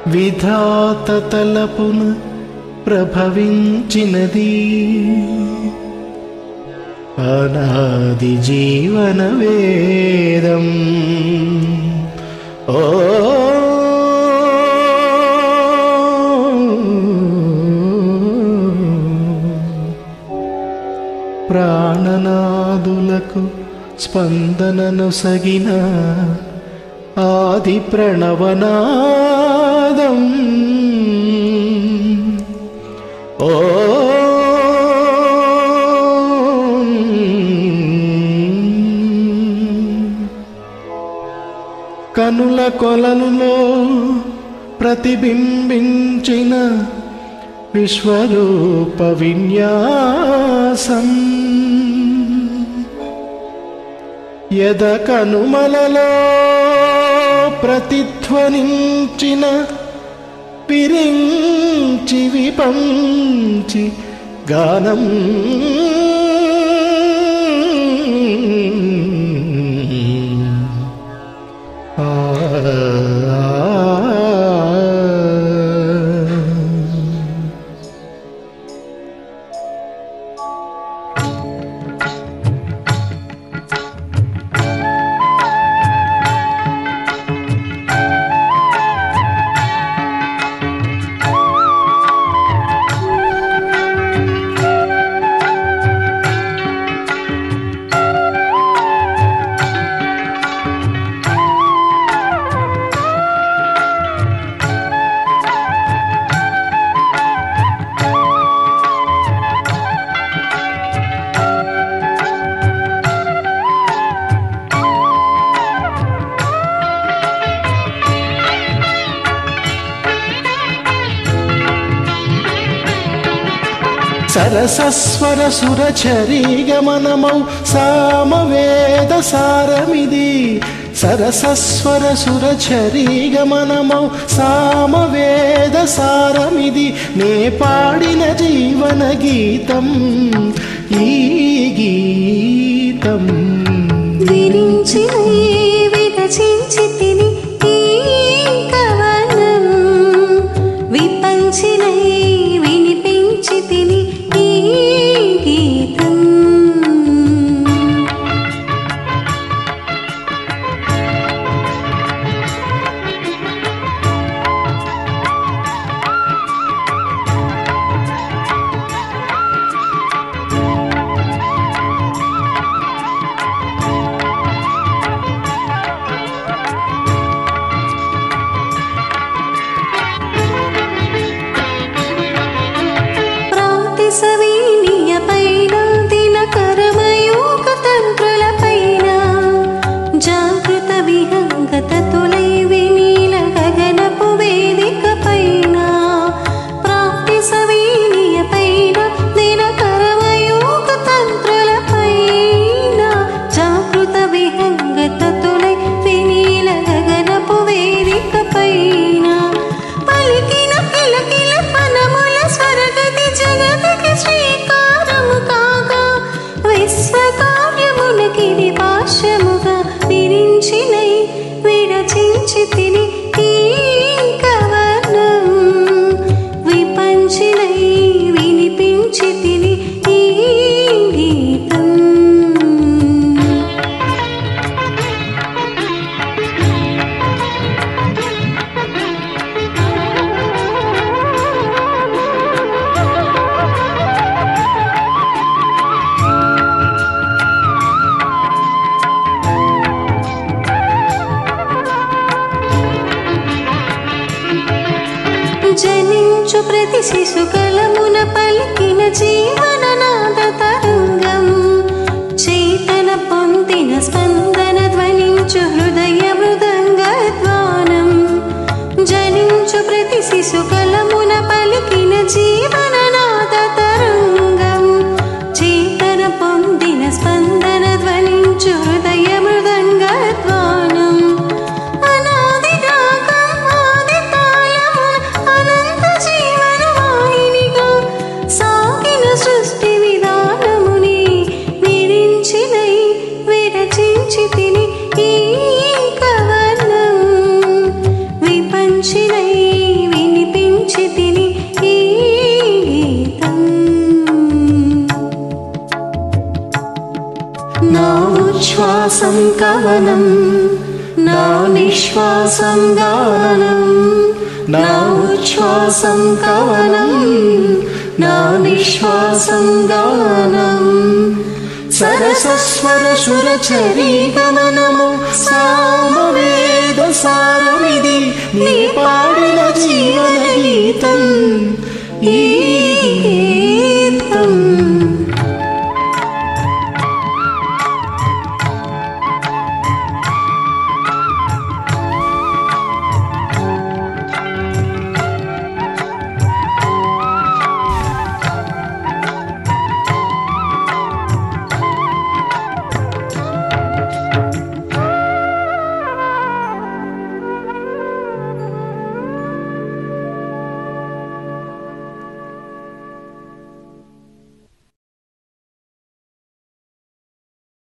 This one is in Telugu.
విధాత తలపున ప్రభవించినది అనాది జీవన వేదం ఓ ప్రాణనాదులకు స్పందనను సగిన ఆది ప్రణవనాదం ఓ కనుల కొలనులో ప్రతిబింబించిన విశ్వరూప విన్యాసం యద కనుమలలో ప్రతిధ్వనించిన పిరించి విపంచి గానం ఆ సరసస్వర సురచరీ గమనమౌ సామవేద సారమిది సరసస్వర సురచరీ గమనమౌ సామవేద సారమిది నే పాడిన జీవన గీతం ఈ గీతం విరించి విరచించి తిని ఈ కవనం విపంచినై వినిపించి తిని ఈ గీతం ప్రాంతి సవీనియ పైన దినకరమయూక తంత్రుల పైన జాగృత విహంగత తులై వినీల గగనపు వేదిక పైన ప్రాంతి సవీనియ పైన దినకరమయూక తంత్రుల పైన జాగృత విహంగత తులై వినీల గగనపు వేదిక పైన పలికిన కిలకిల పనముల స్వరగతి జగతికి శ్రీకారము కాగా విశ్వకార్యమునకిది భాష్యముగా విరించినై విరచించి తిని ఈ కవనం విపంచినై వినిపించి తిని ఈ గీతం జనించు ప్రతి శిశుకలమున పలికిన జీవననాద తరంగం చేతన పొందిన స్పందన ధ్వనించు హృదయ మృదంగ ధ్వానం జనించు ప్రతి శిశుకలమున పలికిన జీవననాద తరంగం చేతన పొందిన స్పందన ధ్వనించు హృదయ మృదంగ ధ్వానం అనాది రాగం ఆది తాళము అనంత జీవన వాహినిగా సాగిన సృష్టి విధానముని విరించినై విరచించి తిని ఈ కవనం విపంచినై కవనం నా నిశ్వాసం గానం నా ఉచ్ఛ్వాసం కవనం నా నిశ్వాసం గానం సరసస్వర సురచరీ గమనము సామవేద సారమిది నీ పాడిన జీవన గీతం ఈ